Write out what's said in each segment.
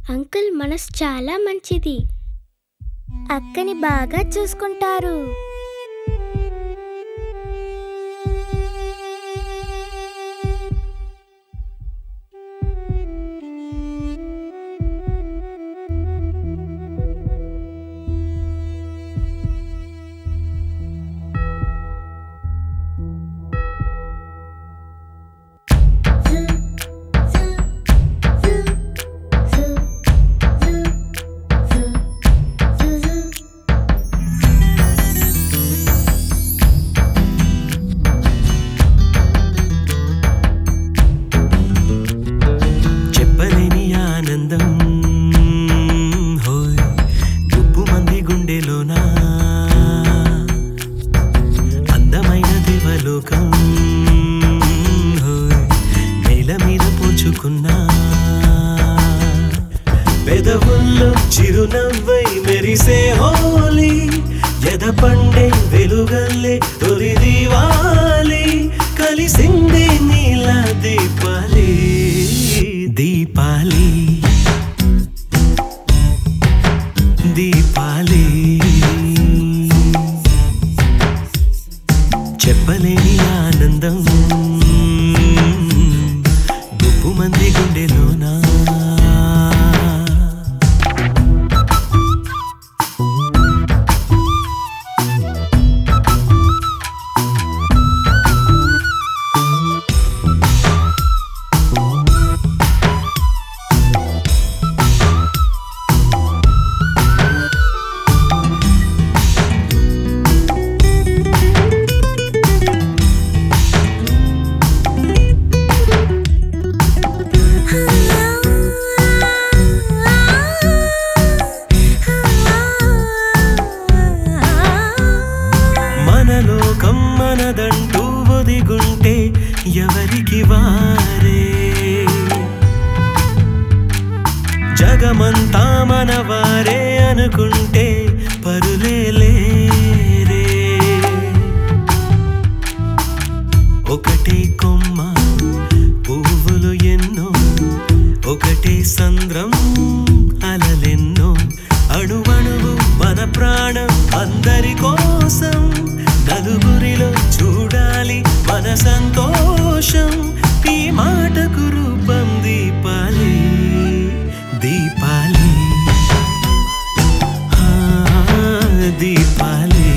uncle మనసు చాలా మంచిది అక్కని బాగా చూసుకుంటారు చెప్పలేని ఆనందం హోయ్ గుప్పు మంది గుండెలోనా అందమైన దేవలోకం హోయ్ నేల మీద పోచుకున్నా పెదవుల్లో చిరునవ్వై మెరిసే హోలీ ఎద పండే వెలుగల్లే తొలి దీవాలి కలిసింది నీల దీపాలి దీపాలి దీపాలి చెప్పలేని ఆనందం గుప్పు మంది గుండెలోనా మన లోకం మనదంటూ ఒదిగుంటే ఎవరికి వారే జగమంతా మనవారే అనుకుంటే పరులే లేరే ఒకటే కొమ్మ పువ్వులు ఎన్నో ఒకటే సంద్రం అలలెన్నో అణువణువు మన ప్రాణం అందరి కోసం నలుగురిలో చూడాలి మన సంతోషం ఈ మాటకు రూపం దీపాలి దీపాలి ఆ, దీపాలి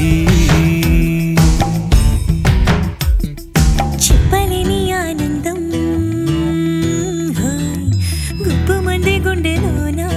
చెప్పలేని ఆనందం హాయ్ గుప్పు మంది గుండెలోనా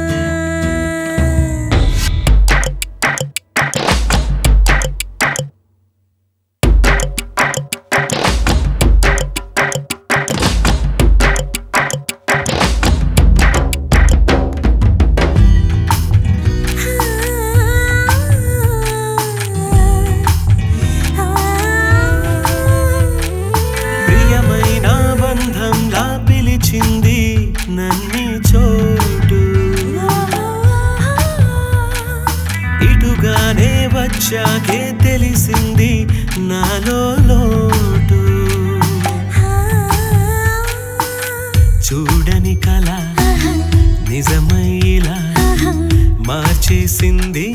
ప్రియమైన బంధంలా పిలిచింది నన్ని చోటు ఇటుగానే వచ్చాకే తెలిసింది నాలో లోటు చూడని కళ నిజమైలా మార్చేసింది